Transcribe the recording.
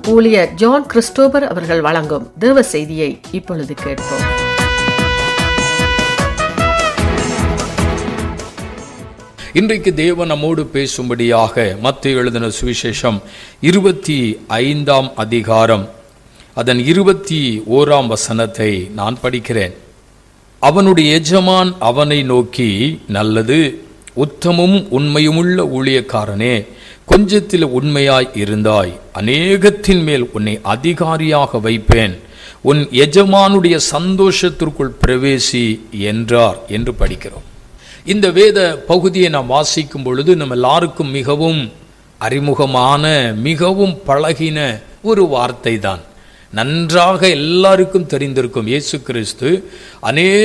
ஊழியர் John Christopher அவர்கள் வழங்கும் தேவ செய்தியை இப்பொழுது கேட்போம் இன்றைக்கு தேவன் நம்மோடு பேசும்படியாக மத்திய எழுதின சுவிசேஷம் இருபத்தி ஐந்தாம் அதிகாரம் அதன் இருபத்தி ஓராம் வசனத்தை நான் படிக்கிறேன் அவனுடைய எஜமான் அவனை நோக்கி நல்லது உத்தமும் உண்மையுமுள்ள ஊழியக்காரனே கொஞ்சத்தில் உண்மையாய் இருந்தாய் அநேகத்தின் மேல் உன்னை அதிகாரியாக வைப்பேன் உன் எஜமானுடைய சந்தோஷத்திற்குள் பிரவேசி என்றார் என்று படிக்கிறோம் இந்த வேத பகுதியை நாம் வாசிக்கும் பொழுது நம்ம எல்லாருக்கும் மிகவும் அறிமுகமான மிகவும் பழகின ஒரு வார்த்தை தான் நன்றாக எல்லாருக்கும் தெரிந்திருக்கும் இயேசு கிறிஸ்து அநே